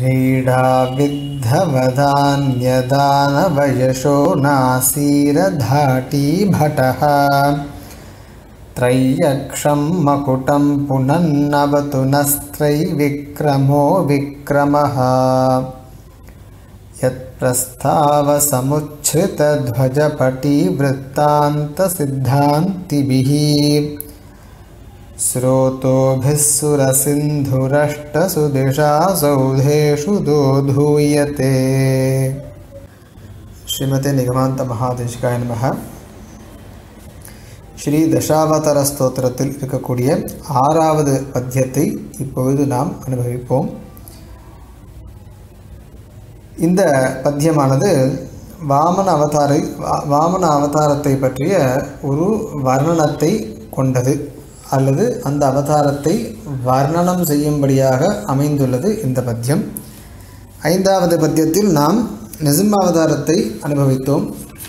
व्रीडाविद्धवदान्यदानवयशो नासीरधाटी भटः त्रय्यक्षं मकुटं पुनन्नवतु नस्त्रैविक्रमो विक्रमः यत्प्रस्तावसमुच्छ्रितध्वजपटीवृत्तान्तसिद्धान्तिभिः स्रोतोभिः सुरसिन्धुरष्टसुदिशा सौधेषु दोधूयते ஸ்ரீமதே நிகமாந்த மகாதேசிகாய நமக ஸ்ரீ தசாவதார ஸ்தோத்திரத்தில் இருக்கக்கூடிய ஆறாவது பத்தியத்தை இப்பொழுது நாம் அனுபவிப்போம் இந்த பத்தியமானது வாமன அவதாரை வா- வாமன அவதாரத்தை பற்றிய ஒரு வர்ணனத்தை கொண்டது அல்லது அந்த அவதாரத்தை வர்ணனம் செய்யும்படியாக அமைந்துள்ளது இந்த பத்தியம் ஐந்தாவது பத்தியத்தில் நாம் நிசிம்ம அவதாரத்தை அனுபவித்தோம்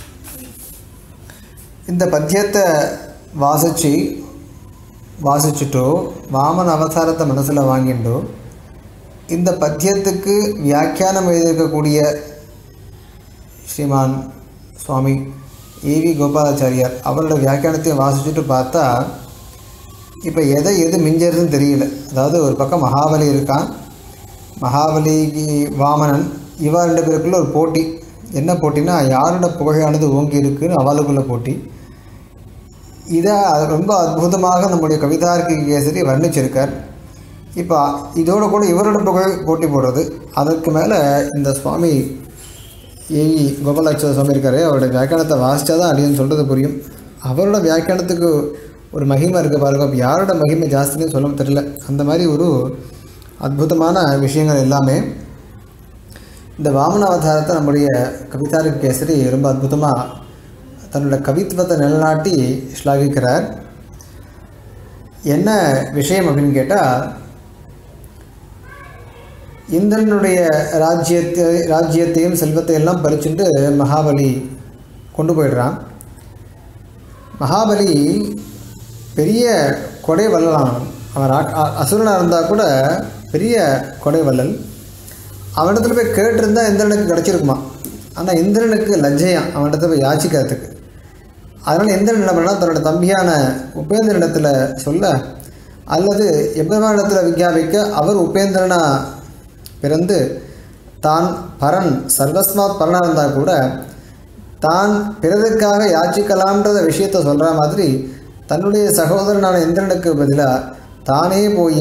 இந்த பத்தியத்தை வாசிச்சு வாசிச்சுட்டோ வாமன அவதாரத்தை மனசில் வாங்கிண்டோ இந்த பத்தியத்துக்கு வியாக்கியானம் எழுதியிருக்கக்கூடிய ஸ்ரீமான் சுவாமி ஏவி கோபாலாச்சாரியார் அவரோட வியாக்கியானத்தையும் வாசிச்சுட்டு பார்த்தா இப்போ எதை எது மிஞ்சறதுன்னு தெரியல அதாவது ஒரு பக்கம் மகாபலி இருக்கான் மகாபலி வாமனன் இவா ரெண்டு பேருக்குள்ள ஒரு போட்டி என்ன போட்டினா யாரோட புகழானது ஓங்கி இருக்குன்னு அவளுக்குள்ள போட்டி இதை ரொம்ப அற்புதமாக நம்முடைய கவிதார்க்கு கேசரி வர்ணிச்சிருக்கார் இப்போ இதோட கூட இவரோட புகழ் போட்டி போடுறது அதற்கு மேலே இந்த சுவாமி ஏவி கோபாலாட்ச சுவாமி இருக்காரு அவரோட வியாக்கியானத்தை வாசித்தா தான் அடியன்னு சொல்கிறது புரியும் அவரோட வியாக்கியானத்துக்கு ஒரு மகிமை இருக்குது பாருங்க அப்போ யாரோட மகிமை ஜாஸ்தின்னு சொல்ல தெரியல அந்த மாதிரி ஒரு அற்புதமான விஷயங்கள் எல்லாமே இந்த வாமன அவதாரத்தை நம்முடைய கவிதாரிக் கேசரி ரொம்ப அற்புதமாக தன்னோட கவித்துவத்தை நிலநாட்டி ஸ்லாகிக்கிறார் என்ன விஷயம் அப்படின்னு கேட்டால் இந்திரனுடைய ராஜ்யத்தை ராஜ்யத்தையும் செல்வத்தை எல்லாம் பறிச்சுட்டு மகாபலி கொண்டு போயிடுறான் மகாபலி பெரிய கொடை வல்லலான் அவன் ரா- அ- அசுரனாக இருந்தால் கூட பெரிய கொடை வள்ளல் அவனிடத்துல போய் கேட்டிருந்தா இந்திரனுக்கு கிடச்சிருக்குமா ஆனால் இந்திரனுக்கு லஜ்ஜையான் அவனிடத்துல போய் யாச்சிக்கிறதுக்கு அதனால் இந்திரன் என்ன பண்ணா தன்னோட தம்பியான உபேந்திரனிடத்தில் சொல்ல அல்லது எம்பெருமானிடத்தில் விஞ்ஞாபிக்க அவர் உபேந்திரனா பிறந்து தான் பரன் சர்வஸ்மாத் பரனாக இருந்தால் கூட தான் பிறருக்காக யாச்சிக்கலாம்ன்றத விஷயத்த சொல்கிற மாதிரி தன்னுடைய சகோதரனான இந்திரனுக்கு பதிலாக தானே போய்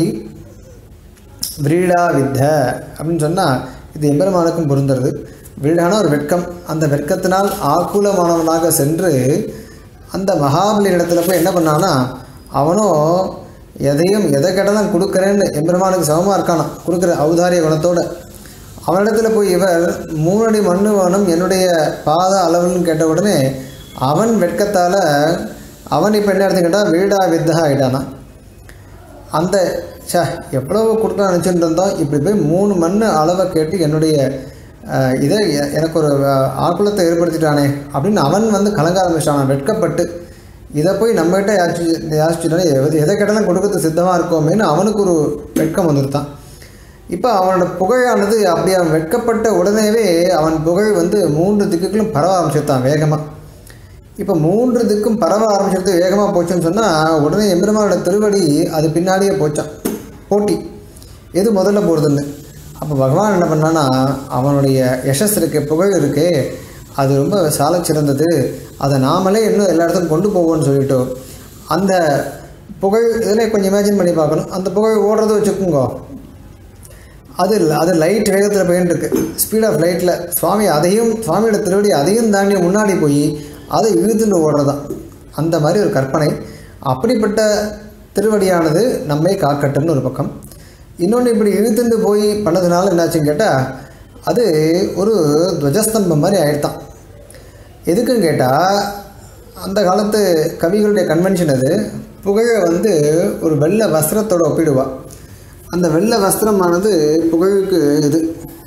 விரீடா வித்த அப்படின்னு சொன்னால் இது எம்பெருமானுக்கும் பொருந்துறது விரீடான ஒரு வெட்கம் அந்த வெட்கத்தினால் ஆக்குலமானவனாக சென்று அந்த மகாபலி இடத்துல போய் என்ன பண்ணானா அவனும் எதையும் எதை கேட்டாலும் கொடுக்குறேன்னு எம்பெருமானுக்கு சமமாக இருக்கானாம் கொடுக்குற ஔதாரிய குணத்தோட அவனிடத்துல போய் இவர் மூணடி மண்ணு வேணும் என்னுடைய பாத அளவுன்னு கேட்ட உடனே அவன் வெட்கத்தால் அவன் இப்போ என்ன எடுத்துக்கிட்டா வீடா வித்தா ஆகிட்டானா அந்த ச்சே எவ்வளவு கொடுக்க நினச்சிட்டு இருந்தோம் இப்படி போய் மூணு மண் அளவை கேட்டு என்னுடைய அஹ், இதை எ- எனக்கு ஒரு அஹ், ஆக்குலத்தை ஏற்படுத்திட்டானே அப்படின்னு அவன் வந்து கலங்க ஆரம்பிச்சான் வெட்கப்பட்டு இதை போய் நம்மகிட்ட யாச்சு யாச்சிட்டானே எது எதை கேட்டாலும் கொடுக்கறது சித்தமாக இருக்கோமேன்னு அவனுக்கு ஒரு வெட்கம் வந்துருத்தான் இப்போ அவனோட புகழானது அப்படி அவன் வெட்கப்பட்ட உடனேவே அவன் புகழ் வந்து மூன்று திக்குகளும் பரவ ஆரம்பிச்சிருத்தான் வேகமாக இப்போ மூன்று திக்கும் பரவ ஆரம்பிச்சிருது வேகமாக போச்சுன்னு சொன்னால் உடனே எம்பெருமானோட திருவடி அது பின்னாடியே போச்சான் போட்டி எது முதல்ல போகிறதுன்னு அப்போ பகவான் என்ன பண்ணான்னா அவனுடைய யசஸ் இருக்கே புகழ் இருக்கே அது ரொம்ப சாலச் சிறந்தது அதை நாமளே இன்னும் எல்லா இடத்துக்கும் கொண்டு போவோம்னு சொல்லிட்டு அந்த புகழ் இதில் கொஞ்சம் இமேஜின் பண்ணி பார்க்கணும் அந்த புகழ் ஓடுறத வச்சுக்கோங்க அது இல்ல- அது லைட் வேகத்தில் போயின்னு இருக்கு ஸ்பீட் ஆஃப் லைட்டில் சுவாமி அதையும் சுவாமியோட திருவடி அதையும் தாண்டி முன்னாடி போய் அதை இழுத்துட்டு ஓடுறதான் அந்த மாதிரி ஒரு கற்பனை அப்படிப்பட்ட திருவடியானது நம்மை காக்கட்டும்னு ஒரு பக்கம் இன்னொன்று இப்படி இழுத்துட்டு போய் பண்ணதுனால என்னாச்சுன்னு கேட்டால் அது ஒரு துவஜஸ்தம்பம் மாதிரி ஆயிடுதான் எதுக்குன்னு கேட்டால் அந்த காலத்து கவிகளுடைய கன்வென்ஷன் அது புகழை வந்து ஒரு வெள்ளை வஸ்திரத்தோட ஒப்பிடுவா அந்த வெள்ளை வஸ்திரமானது புகழுக்கு இது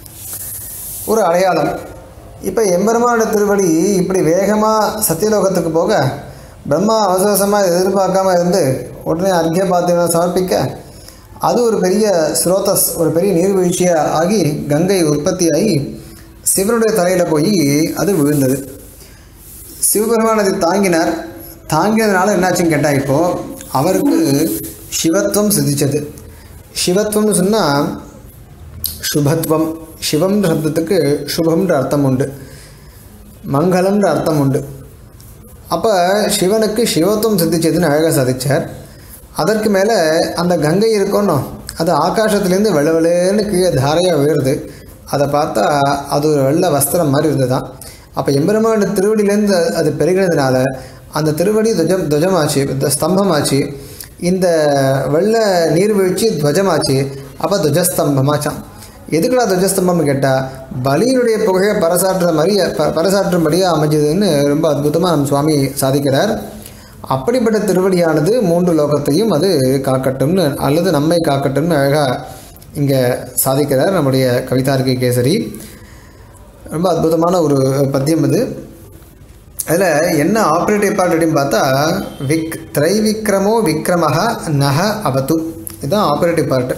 ஒரு அடையாளம் இப்போ எம்பெருமானோட திருவடி இப்படி வேகமாக சத்தியலோகத்துக்கு போக பிரம்மா அவசரமாக எதிர்பார்க்காம இருந்து உடனே அர்க்கிய பாத்திரம் சமர்ப்பிக்க அது ஒரு பெரிய ஸ்ரோதஸ் ஒரு பெரிய நீர்வீழ்ச்சியாக ஆகி கங்கை உற்பத்தியாகி சிவனுடைய தலையில் போய் அது விழுந்தது சிவபெருமான் அதை தாங்கினார் தாங்கியதுனால என்னாச்சுன்னு கேட்டால் இப்போது அவருக்கு சிவத்துவம் சிதிச்சது சிவத்துவம்னு சொன்னால் சுபத்துவம் சிவம் சப்தத்துக்கு சுபம்ன்ற அர்த்தம் உண்டு மங்களம்ன்ற அர்த்தம் உண்டு அப்போ சிவனுக்கு சிவத்துவம் சித்திச்சதுன்னு அழகாக சாதிச்சார் அதற்கு மேலே அந்த கங்கை இருக்கணும் அது ஆகாசத்துலேருந்து வெள வெளேன்னு கீழே தாரையாக உயருது அதை பார்த்தா அது ஒரு வெள்ளை வஸ்திரம் மாதிரி இருந்ததுதான் அப்போ எம்பெருமான திருவடியிலேருந்து அது பெருகினதுனால அந்த திருவடி துவஜம் துவஜமாச்சு த- ஸ்தம்பமாச்சு இந்த வெள்ள நீர்வீழ்ச்சி துவஜமாச்சு அப்போ துவஜஸ்தம்பமாச்சான் எதுக்குடா துவஜஸ்தம்பம்னு கேட்டால் பலியினுடைய புகழை பறைசாற்றுற மாதிரி ப பறைசாற்றும்படியாக அமைஞ்சதுன்னு ரொம்ப அற்புதமாக நம்ம சுவாமி சாதிக்கிறார் அப்படிப்பட்ட திருவடியானது மூன்று லோகத்தையும் அது காக்கட்டும்னு அல்லது நம்மை காக்கட்டும்னு அழகாக இங்கே சாதிக்கிறார் நம்முடைய கவிதார்க்கி கேசரி ரொம்ப அற்புதமான ஒரு பத்தியம் இது அதில் என்ன ஆப்ரேட்டிவ் பார்ட் அப்படின்னு பார்த்தா விக் திரைவிக்ரமோ விக்ரமஹ நக அவத்து இதுதான் ஆப்ரேட்டிவ் பார்ட்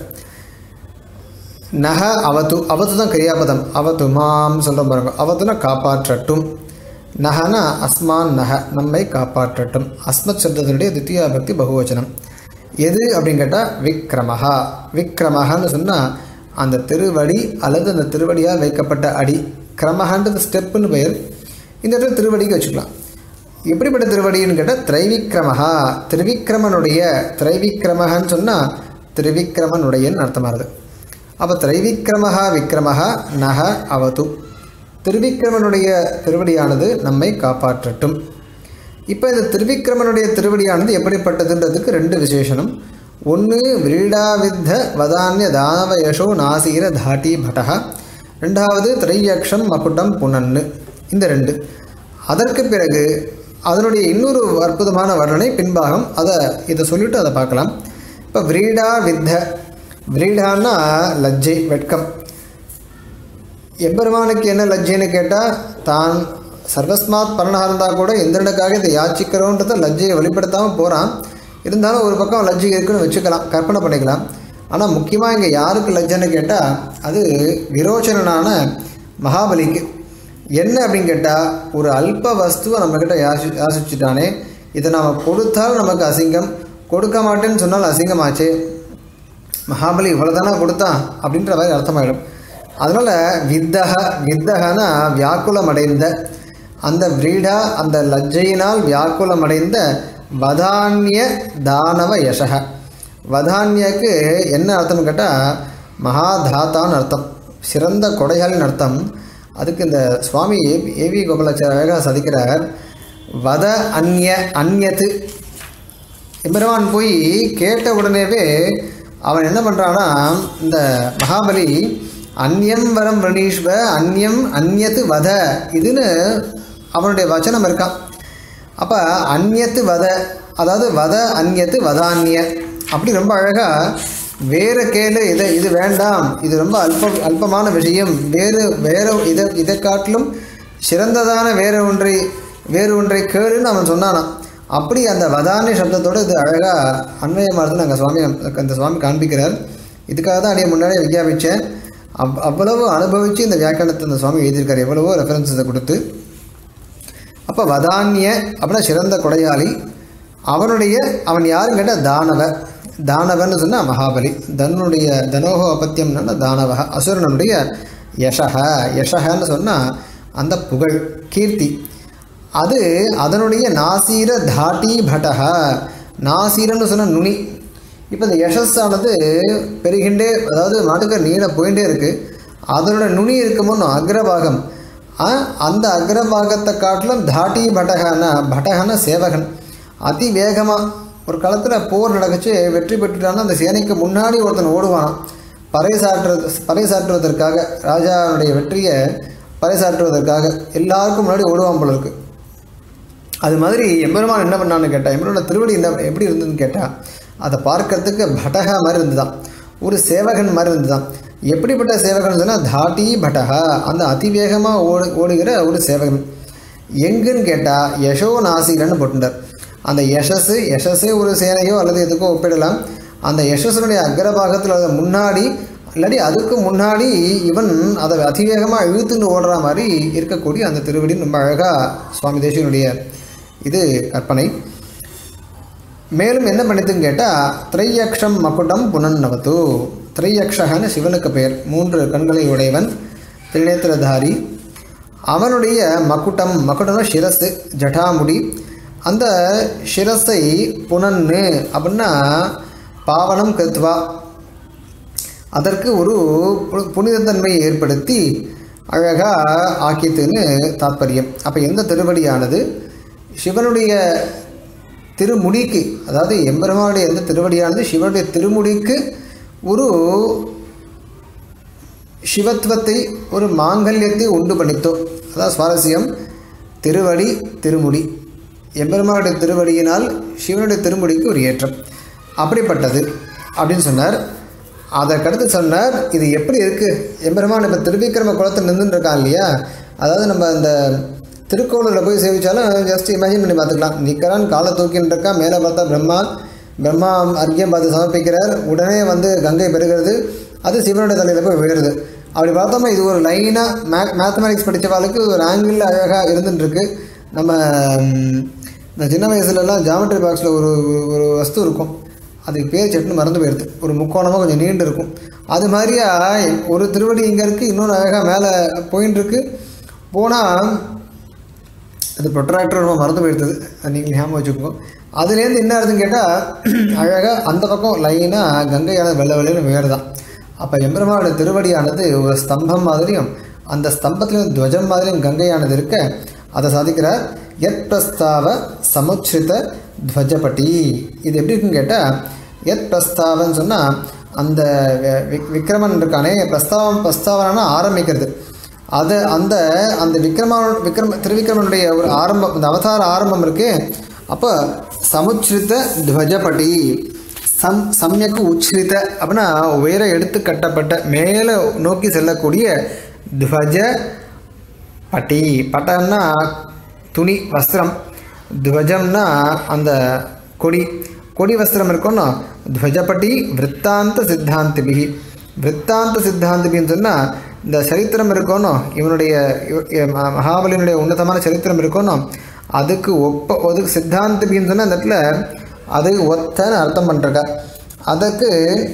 நக அவத்து அவத்து தான் கிரியாபதம் அவத்து மாம் சொல்கிறோம் பாருங்க அவத்துனா காப்பாற்றட்டும் நகனா அஸ்மான் நக நம்மை காப்பாற்றட்டும் அஸ்மத் சப்தத்தினுடைய தித்தியா பக்தி பகுவச்சனம் எது அப்படின்னு கேட்டால் விக்ரமஹா விக்ரமஹான்னு சொன்னால் அந்த திருவடி அல்லது அந்த திருவடியால் வைக்கப்பட்ட அடி கிரமஹன்றது ஸ்டெப்புன்னு பெயர் இந்த இடத்துல திருவடிக்கு வச்சுக்கலாம் எப்படிப்பட்ட திருவடின்னு கேட்டால் திரைவிக்ரமஹா திருவிக்ரமனுடைய திரைவிக்ரமஹன்னு சொன்னால் திருவிக்ரமனுடையன்னு அர்த்தமாகுது அப்போ திரைவிக்ரமஹா விக்ரமஹா நக அவது திருவிக்ரமனுடைய திருவடியானது நம்மை காப்பாற்றட்டும் இப்போ இந்த திருவிக்ரமனுடைய திருவடியானது எப்படிப்பட்டதுன்றதுக்கு ரெண்டு விசேஷனம் ஒன்று விரீடாவித்த வதானிய தானவ யசோ நாசீர தாட்டி பட்டஹா ரெண்டாவது திரையக்ஷம் மகுடம் புனன்னு இந்த ரெண்டு அதற்கு பிறகு அதனுடைய இன்னொரு அற்புதமான வர்ணனை பின்பாகம் அதை இதை சொல்லிட்டு அதை பார்க்கலாம் இப்போ விரீடா வித்த விரீடான்னா லஜ்ஜை வெட்கம் எம்பெருமானுக்கு என்ன லஜ்ஜைன்னு கேட்டால் தான் சர்வஸ்மாத் பரணா இருந்தால் கூட இந்திரனுக்காக இதை யாச்சிக்கிறோன்றத லஜ்ஜையை வெளிப்படுத்தாமல் போகிறான் இருந்தாலும் ஒரு பக்கம் லஜ்ஜை இருக்குன்னு வச்சுக்கலாம் கற்பனை பண்ணிக்கலாம் ஆனால் முக்கியமாக இங்கே யாருக்கு லஜ்ஜைன்னு கேட்டால் அது விரோச்சனனான மகாபலிக்கு என்ன அப்படின்னு கேட்டால் ஒரு அல்ப வஸ்துவை நம்மக்கிட்ட யாசி யாசிச்சுட்டானே இதை நாம் கொடுத்தால் நமக்கு அசிங்கம் கொடுக்க மாட்டேன்னு சொன்னால் அசிங்கமாச்சு மகாபலி இவ்வளோதானா கொடுத்தான் அப்படின்ற மாதிரி அர்த்தமாயிடும் அதனால் வித்தக வித்தகனா வியாக்குலமடைந்த அந்த விரீடா அந்த லஜ்ஜையினால் வியாக்குலமடைந்த வதான்ய தானவ யசக வதான்யக்கு என்ன அர்த்தம்னு கேட்டால் மகாதாத்தான்னு அர்த்தம் சிறந்த கொடைகளின் அர்த்தம் அதுக்கு இந்த சுவாமி ஏவி ஏவி கோபாலாச்சார அழகாக சதிக்கிறார் வத அந்நிய அந்நியத்து எம்பெருமான் போய் கேட்ட உடனேவே அவன் என்ன பண்ணுறான்னா இந்த மகாபலி அந்நியம் வரம் பிரணீஸ்வ அந்நியம் அந்நியத்து வத இதுன்னு அவனுடைய வச்சனம் இருக்கான் அப்போ அந்நியத்து வத அதாவது வத அந்நியத்து வதான்ய அப்படி ரொம்ப அழகாக வேறு கேளு இதை இது வேண்டாம் இது ரொம்ப அல்ப அல்பமான விஷயம் வேறு வேறு இதை இதை காட்டிலும் சிறந்ததான வேறு ஒன்றை வேறு ஒன்றை கேளுன்னு அவன் சொன்னானான் அப்படி அந்த வதானி சப்தத்தோடு இது அழகாக அன்வயமானது நாங்கள் சுவாமி அந்த சுவாமி காண்பிக்கிறார் இதுக்காக தான் அடைய முன்னாடியே விஞ்ஞாபித்தேன் அவ் அவ்வளவு அனுபவித்து இந்த வியாக்கரணத்தை இந்த சுவாமி எழுதியிருக்காரு எவ்வளவோ ரெஃபரன்ஸை கொடுத்து அப்போ வதானிய அப்படின்னா சிறந்த கொடையாளி அவனுடைய அவன் யாருன்னு கேட்டால் தானவ தானவன்னு சொன்னால் மகாபலி தன்னுடைய தனோகோ அபத்தியம்னா தானவ அசுரனுடைய யசக யசகன்னு சொன்னால் அந்த புகழ் கீர்த்தி அது அதனுடைய நாசீர தாட்டி பட்டக நாசீரன்னு சொன்ன நுனி இப்போ இந்த யசஸானது பெருகின்றே அதாவது மாட்டுக்கு நீள போயிட்டே இருக்குது அதனோட நுனி இருக்குமோன்னு அக்ரபாகம் ஆ, அந்த அக்ரபாகத்தை காட்டிலும் தாட்டி பட்டகன பட்டகன சேவகன் அதி வேகமாக ஒரு காலத்தில் போர் நடக்குச்சு வெற்றி பெற்றுட்டான்னா அந்த சேனைக்கு முன்னாடி ஒருத்தன் ஓடுவான் பறைசாற்றுறது பறைசாற்றுவதற்காக ராஜாவுடைய வெற்றியை பறைசாற்றுவதற்காக எல்லாருக்கும் முன்னாடி ஓடுவான் போல இருக்கு அது மாதிரி எம்பெருமான் என்ன பண்ணான்னு கேட்டால் எம்பெருமான திருவடி என்ன எப்படி இருந்ததுன்னு கேட்டால் அதை பார்க்கறதுக்கு பட்டகா மாதிரி இருந்துதான் ஒரு சேவகன் மாதிரி இருந்துதான் எப்படிப்பட்ட சேவகன் சொன்னால் தாட்டி பட்டகா அந்த அதிவேகமாக ஓடு ஓடுகிற ஒரு சேவகன் எங்குன்னு கேட்டால் யசோ நாசீரன்னு போட்டுட்டார் அந்த யசஸ் யசஸே ஒரு சேனையோ அல்லது எதுக்கோ ஒப்பிடலாம் அந்த யசஸனுடைய அக்ரபாகத்தில் அதை முன்னாடி இல்லாட்டி அதுக்கு முன்னாடி இவன் அதை அதிவேகமாக இழுத்துன்னு ஓடுற மாதிரி இருக்கக்கூடிய அந்த திருவடி ரொம்ப அழகாக சுவாமி தேசியனுடைய இது கற்பனை மேலும் என்ன பண்ணித்துன்னு கேட்டால் திரையக்ஷம் மகுடம் புனன்னவத்து திரையக்ஷகன்னு சிவனுக்கு பெயர் மூன்று கண்களை உடையவன் திரிநேத்திரதாரி அவனுடைய மகுட்டம் மகுடம்னா சிரசு ஜடாமுடி அந்த சிரஸை புனன்னு அப்படின்னா பாவனம் கருத்துவா அதற்கு ஒரு பு- புனிதத்தன்மையை ஏற்படுத்தி அழகாக ஆக்கித்துன்னு தாத்பரியம் அப்போ எந்த திருவடியானது சிவனுடைய திருமுடிக்கு அதாவது எம்பெருமானுடைய எந்த திருவடியானது சிவனுடைய திருமுடிக்கு ஒரு சிவத்துவத்தை ஒரு மாங்கல்யத்தை உண்டு பண்ணித்தோ அதான் சுவாரஸ்யம் திருவடி திருமுடி எம்பெருமானுடைய திருவடியினால் சிவனுடைய திருமுடிக்கு ஒரு ஏற்றம் அப்படிப்பட்டது அப்படின்னு சொன்னார் அதற்கடுத்து சொன்னார் இது எப்படி இருக்குது எம்பெருமான் இப்போ திருவிக்கிரம குளத்தில் நின்றுட்டு இருக்கான் இல்லையா அதாவது நம்ம இந்த திருக்கோவிலில் போய் சேவிச்சாலும் ஜஸ்ட் இமேஜின் பண்ணி பார்த்துக்கலாம் நிற்கிறான் காலை தூக்கின்னு இருக்கான் மேலே பார்த்தா பிரம்மா பிரம்மா அர்க்கியம் பார்த்து சமர்ப்பிக்கிறார் உடனே வந்து கங்கை பெறுகிறது அது சிவனுடைய தலையில் போய் விழுறது அப்படி பார்த்தோம்னா இது ஒரு லைனாக மே மேத்தமெட்டிக்ஸ் படித்தவாளுக்கு ஒரு ஆங்கிளில் அழகாக இருந்துட்டு இருக்கு நம்ம ம், இந்த சின்ன வயசுலலாம் ஜாமெட்ரி பாக்ஸில் ஒரு ஒரு- ஒரு வஸ்து இருக்கும் அதுக்கு பேர் சட்டுன்னு மறந்து போயிடுது ஒரு முக்கோணமாக கொஞ்சம் நீண்டு இருக்கும் அது மாதிரியா ஒரு திருவடி இங்கே இருக்குது இன்னொன்று அழகாக மேலே போயின்னு இருக்கு போனால் அது ப்ரொட்ராக்டர் ரொம்ப மறந்து போயிடுது அது நீங்கள் ஞாபகம் வச்சுக்கோங்க அதுலேருந்து என்ன ஆகுதுன்னு கேட்டால் அழகாக அந்த பக்கம் லைனாக கங்கையானது வெள்ளை வெள்ளைன்னு வேறுதான் அப்போ எம்பெருமானோட திருவடியானது ஒரு ஸ்தம்பம் மாதிரியும் அந்த ஸ்தம்பத்திலும் துவஜம் மாதிரியும் கங்கையானது இருக்க அதை சாதிக்கிறார் எத் பிரஸ்தாவ சமுச்சிரித துவஜபட்டி இது எப்படி இருக்குன்னு கேட்டால் எத் பிரஸ்தாவன்னு சொன்னால் அந்த வி- வி- விக்ரமன் இருக்கானே பிரஸ்தாவம் பிரஸ்தாவனா ஆரம்பிக்கிறது அது அந்த அந்த விக்ரம விக்ரம திருவிக்ரமனுடைய ஒரு ஆரம்பம் இந்த அவதார ஆரம்பம் இருக்கு அப்போ சமுச்சிரித்த துவஜபடி சம் சமயக்கு உச்சிரித்த அப்படின்னா உயர எடுத்து கட்டப்பட்ட மேலே நோக்கி செல்லக்கூடிய துவஜ பட்டி பட்டம்னா துணி வஸ்திரம் துவஜம்னா அந்த கொடி கொடி வஸ்திரம் இருக்கும்னா துவஜப்பட்டி விற்த்தாந்த சித்தாந்திபிகி விற்த்தாந்த சித்தாந்திபின்னு சொன்னால் இந்த சரித்திரம் இருக்கணும் இவனுடைய இவ- இ- ம- மகாபலியினுடைய உன்னதமான சரித்திரம் இருக்கணும் அதுக்கு ஒப்ப அதுக்கு சித்தாந்திபின்னு சொன்னால் அந்த இடத்துல அது ஒத்தன்னு அர்த்தம் பண்ணுறக்க அதுக்கு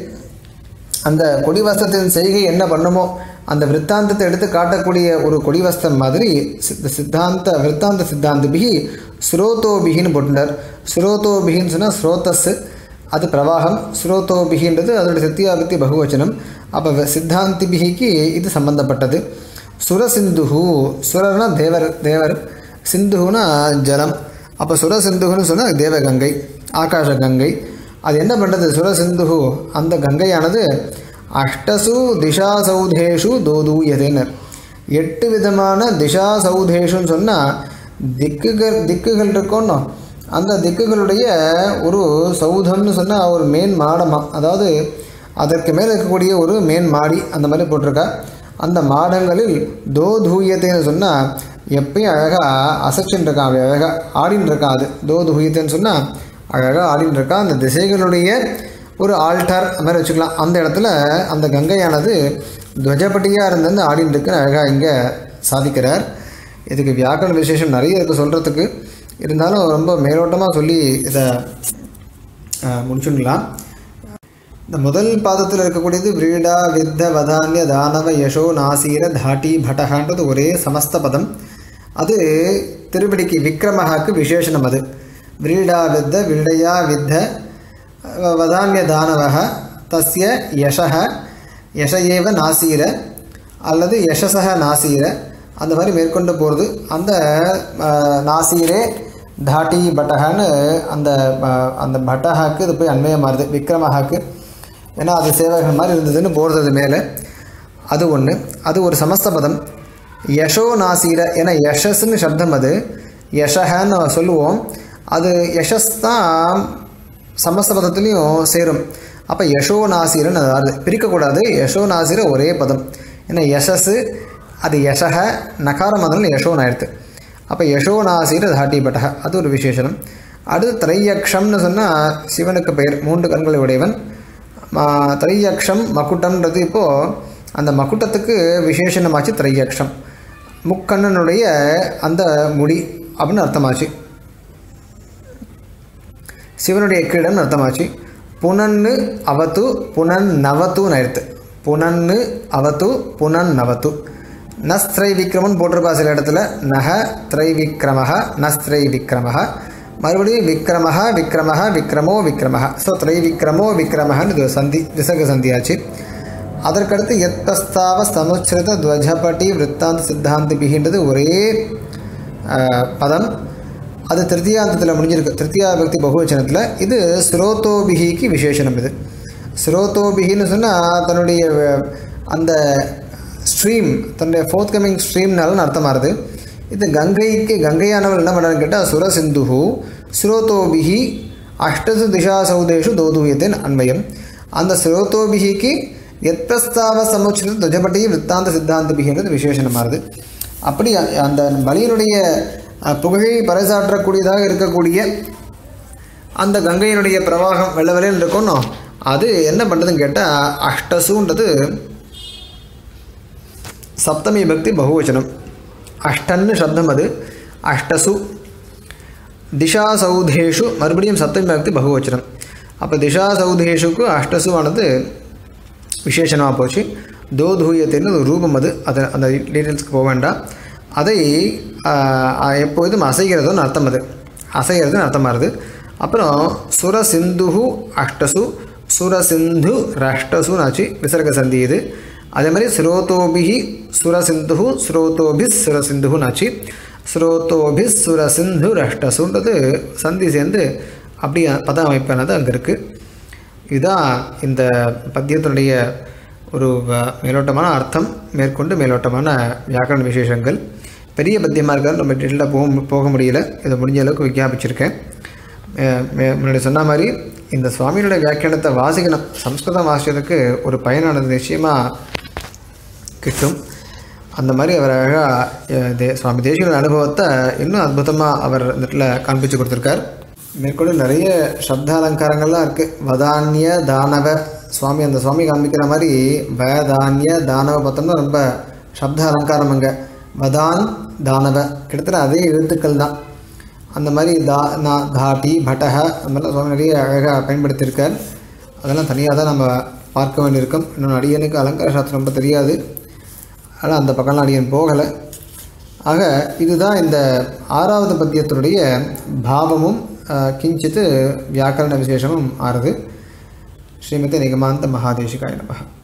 அந்த கொடிவஸ்திரத்தின் செய்கை என்ன பண்ணுமோ அந்த விற்த்தாந்தத்தை எடுத்து காட்டக்கூடிய ஒரு கொடிவஸ்திரம் மாதிரி சித்த சித்தாந்த விற்த்தாந்த சித்தாந்திபிகி ஸ்ரோதோபிகின்னு போட்டுட்டார் ஸ்ரோதோபிகின்னு சொன்னால் ஸ்ரோதஸ் அது பிரவாகம் ஸ்ரோதோபிகின்றது அதோட சத்தியாபத்தி பகுவச்சனம் அப்போ சித்தாந்திபிகிக்கு இது சம்பந்தப்பட்டது சுரசிந்துஹு சுரர்னா தேவர் தேவர் சிந்துஹுனா ஜலம் அப்போ சுரசிந்துகுன்னு சொன்னால் தேவகங்கை ஆகாஷ கங்கை அது என்ன பண்ணுறது சுரசிந்துகு அந்த கங்கையானது அஷ்டசு திஷா சௌதேஷு தோதூயதேனர் எட்டு விதமான திஷா சௌதேஷுன்னு சொன்னால் திக்குகள் திக்குகள் இருக்கோன்னோ அந்த திக்குகளுடைய ஒரு சௌதம்னு சொன்னால் ஒரு மேன் மாடமா அதாவது அதற்கு மேலே இருக்கக்கூடிய ஒரு மேன் மாடி அந்த மாதிரி போட்டிருக்கா அந்த மாடங்களில் தோ தூயத்தைன்னு சொன்னால் எப்பயும் அழகாக அசைச்சுன்னு இருக்கான் அப்படி அழகாக ஆடின்னு இருக்கான் அது தோ தூயத்தைன்னு சொன்னால் அழகாக ஆடின்னு இருக்கான் அந்த திசைகளுடைய ஒரு ஆல்டார் அந்த மாதிரி வச்சுக்கலாம் அந்த இடத்துல அந்த கங்கையானது துவஜப்பட்டியாக இருந்து ஆடின்னு இருக்குன்னு அழகாக இங்கே சாதிக்கிறார் இதுக்கு வியாக்கரண விசேஷம் நிறைய இருக்குது சொல்கிறதுக்கு இருந்தாலும் ரொம்ப மேலோட்டமாக சொல்லி இதை அஹ், முடிச்சுடலாம் இந்த முதல் பாதத்தில் இருக்கக்கூடியது விரீடா வித்த வதானிய தானவ யசோ நாசீர தாட்டி பட்டகான்றது ஒரே சமஸ்த பதம் அது திருப்படிக்கு விக்ரமஹாக்கு விசேஷனம் அது விரீடா வித்த விரடையா வித்த வ- வதானிய தானவக தஸ்ய யசக யச ஏவ நாசீர அல்லது யசசக நாசீர அந்த மாதிரி மேற்கொண்டு போகிறது அந்த அஹ், நாசீரே தாட்டி பட்டகான்னு அந்த அஹ், அந்த பட்டகாக்கு இது போய் அண்மையாக மாறுது விக்ரமஹாக்கு ஏன்னா அது சேவகன் மாதிரி இருந்ததுன்னு போடுறது மேலே அது ஒன்று அது ஒரு சமஸ்த பதம் யசோ நாசீர ஏன்னா யஷஸ்ன்னு சப்தம் அது யஷஹன்னு நம்ம சொல்லுவோம் அது யஷஸ் தான் சமஸ்த பதத்துலேயும் சேரும் அப்போ யசோ நாசீரன்னு அது வருது பிரிக்கக்கூடாது யசோ நாசீர ஒரே பதம் ஏன்னா யசஸ் அது யசக நகாரம் அதில் யசோன்னு ஆயிடுது அப்போ யசோ நாசீர தாட்டி பட்டக அது ஒரு விசேஷனம் அடுத்து திரையக்ஷம்னு சொன்னால் சிவனுக்கு பெயர் மூன்று கண்களை உடையவன் ம- திரையக்ஷம் மகுட்டம்ன்றது இப்போது அந்த மகுட்டத்துக்கு விசேஷணமாச்சு திரையக்ஷம் முக்கண்ணனுடைய அந்த முடி அப்படின்னு அர்த்தமாச்சு சிவனுடைய கீழன்னு அர்த்தமாச்சு புனன்னு அவத்து புனன் நவத்துன்னு ஆயிடுத்து புனன்னு அவத்து புனன் நவத்து நஸ்திரை விக்ரமன் போட்டிருப்பா சில இடத்துல நக திரை விக்ரமஹ நஸ்திரை விக்ரமஹ மறுபடியும் விக்ரமஹ விக்ரமஹ விக்ரமோ விக்ரமஹ ஸோ திரை விக்ரமோ விக்ரமஹன்னு இது சந்தி விசர்க சந்தியாச்சு அதற்கடுத்து எத் பிரஸ்தாவ சமுச்சிருத துவஜபட்டி விற்த்தாந்த சித்தாந்திபிகின்றது ஒரே அஹ், பதம் அது திருத்தியாந்தத்தில் முடிஞ்சிருக்கு திருத்தியா பக்தி பகுவச்சனத்தில் இது ஸ்ரோதோபிகிக்கு விசேஷனம் இது ஸ்ரோதோபிகின்னு சொன்னால் தன்னுடைய அஹ், அந்த ஸ்ட்ரீம் தன்னுடைய ஃபோர்த் கமிங் ஸ்ட்ரீம்னாலும் அர்த்தமாகுது இது கங்கைக்கு கங்கையானவர் என்ன பண்ணான்னு கேட்டால் சுரசிந்துஹு ஸ்ரோதோபிகி அஷ்டசு திசா சௌதேஷு தோதுயத்தின் அன்வயம் அந்த ஸ்ரோதோபிகிக்கு எத்பிரஸ்தாவ சமுச்சித துஜபட்டி வித்தாந்த சித்தாந்தபிகின்றது விசேஷனமாகுது அப்படி அ- அந்த பலியினுடைய அஹ், புகழை பறைசாற்றக்கூடியதாக இருக்கக்கூடிய அந்த கங்கையினுடைய பிரவாகம் வெள்ள வெள்ளையில் இருக்கணும் அது என்ன பண்ணுறதுன்னு கேட்டால் அஷ்டசுன்றது சப்தமி பக்தி பகுவச்சனம் அஷ்டன்னு சப்தம் அது அஷ்டசு திஷா சௌதேஷு மறுபடியும் சப்தமி பக்தி பகுவச்சனம் அப்போ திஷா சௌதேஷுக்கு அஷ்டசுவானது விசேஷனமாக போச்சு தோதூயத்தின்னு ஒரு ரூபம் அது அது அந்த டீட்டெயில்ஸ்க்கு போக வேண்டாம் அதை ஆஹ், எப்பொழுதும் அசைகிறதுன்னு அர்த்தம் அது அசைகிறதுன்னு அர்த்தமாகுது அப்புறம் சுரசிந்துஹு அஷ்டசு சுரசிந்து ரஷ்டசுன்னு ஆச்சு விசர்க சந்தி இது அதே மாதிரி ஸ்ரோதோபிஹி சுரசிந்து ஸ்ரோதோபி சுரசிந்துன்னு ஆச்சு ஸ்ரோதோபி சுரசிந்து ரஷ்டசுன்றது சந்தி சேர்ந்து அப்படி பத அமைப்பானது அங்கே இருக்குது இதுதான் இந்த பத்தியத்தினுடைய ஒரு வ- மேலோட்டமான அர்த்தம் மேற்கொண்டு மேலோட்டமான வியாக்கரண விசேஷங்கள் பெரிய பத்தியமாக இருக்காது நம்ம டீட்டெயிலாக போக போக முடியல இதை முடிஞ்ச அளவுக்கு விஞ்ஞாபிச்சிருக்கேன் மே- மே- முன்னாடி சொன்ன மாதிரி இந்த சுவாமியோட வியாக்கியானத்தை வாசிக்கணும் சம்ஸ்கிருதம் வாசிக்கிறதுக்கு ஒரு பயனானது நிச்சயமாக கிட்டும் அந்த மாதிரி அவர் அழகாக தே சுவாமி தேசியோட அனுபவத்தை இன்னும் அற்புதமாக அவர் இந்த இடத்துல காண்பிச்சு கொடுத்துருக்கார் மேற்கொண்டு நிறைய சப்த அலங்காரங்கள்லாம் இருக்குது வதானிய தானவ சுவாமி அந்த சுவாமி காண்பிக்கிற மாதிரி வதானிய தானவ பார்த்தோம்னா ரொம்ப சப்த அலங்காரம் அங்கே வதான் தானவ கிட்டத்தட்ட அதே எழுத்துக்கள் தான் அந்த மாதிரி தா நா தாட்டி பட்டக அந்த மாதிரிலாம் சுவாமி நிறைய அழகாக பயன்படுத்தியிருக்கார் அதெல்லாம் தனியாக தான் நம்ம பார்க்க வேண்டியிருக்கும் இன்னொன்று அடியனுக்கு அலங்கார சாஸ்திரம் ரொம்ப தெரியாது ஆனால் அந்த பக்கம்லாம் அடியன் போகலை ஆக இதுதான் இந்த ஆறாவது பத்தியத்தினுடைய பாவமும் அஹ், கிஞ்சித்து வியாக்கரண விசேஷமும் ஆறுது ஸ்ரீமதி நிகமாந்த மகாதேசிகாய நமः